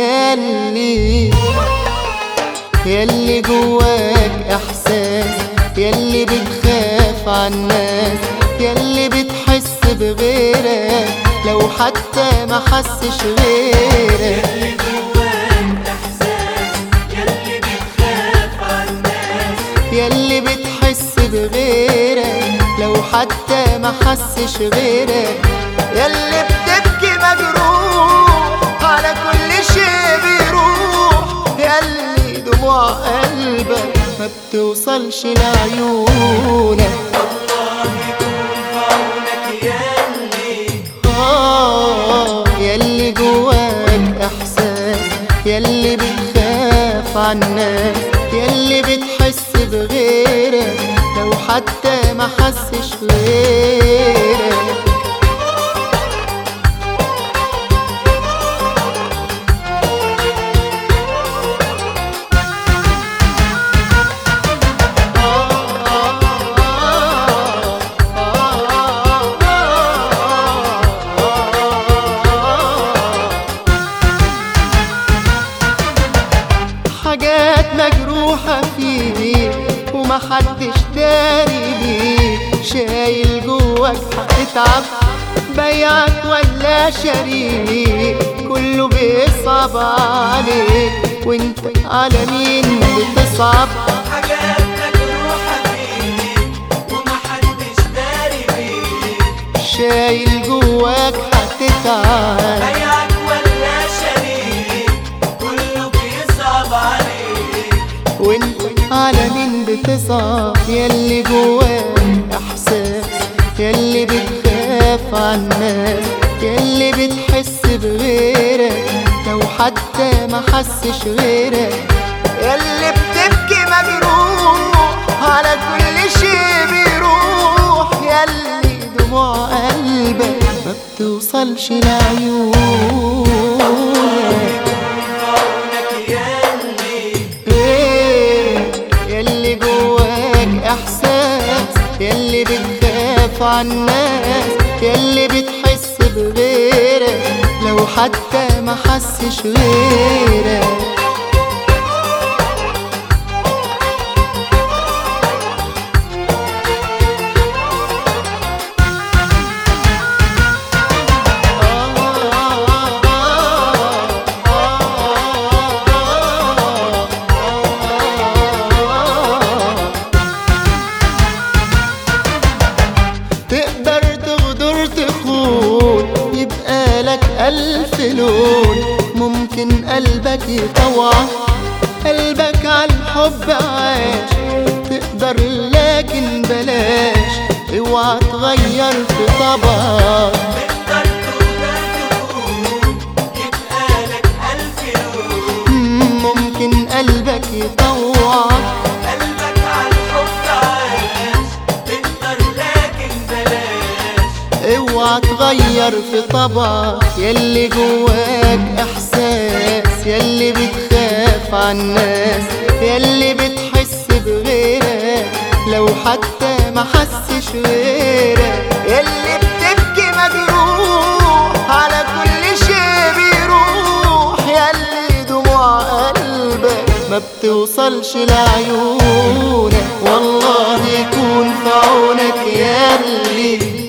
ياللي ياللي جواك احساس ياللي بتخاف عالناس ياللي بتحس بغيرك لو حتى ما حسش غيرك يلي جواك احساس يلي بتخاف عالناس ياللي بتحس بغيرك لو حتى ما حسش غيرك ياللي بتبكي مجروح على كل شيء بيروح ياللي دموع قلبك ما بتوصلش لعيونك الله يكون في عونك يلي آه ياللي جواك إحساس ياللي بتخاف عالناس ياللي بتحس بغيرك لو حتى ما حسش غيرك حاجات مجروحة فيك ومحدش داري بيك شايل جواك هتتعب بيعك ولا شريك كله بيصعب عليك وانت على مين بتصعب حاجات مجروحة فيك ومحدش داري بيك شايل جواك هتتعب بيعك ولا شريك كله بيصعب عليك وانت على مين بتصعب ياللي جواك احساس ياللي بتخاف عالناس ياللي بتحس بغيرك لو حتى ما حسش غيرك ياللي بتبكي مجروح على كل شيء بيروح ياللي دموع قلبك ما بتوصلش لعيونك عونك يلي إيه ياللي جواك احساس ياللي بتخاف عالناس ياللي بتحس بغيرك لو حتى ما حسش غيرك تقدر تغدر تخون يبقى لك ألف لون ممكن قلبك يطوعك قلبك عالحب عاش تقدر لكن بلاش اوعى تغير في طبعك تقدر تقدر تكون يبقى لك ألف لون ممكن قلبك يطوعك قلبك عالحب عاش تقدر لكن بلاش اوعى تغير في طبعك ياللي جواك احساس ياللي بتخاف عالناس ياللي بتحس بغيرك لو حتى ما حسش غيرك ياللي بتبكي مجروح على كل شيء بيروح ياللي دموع قلبك ما بتوصلش لعيونك والله يكون في عونك ياللي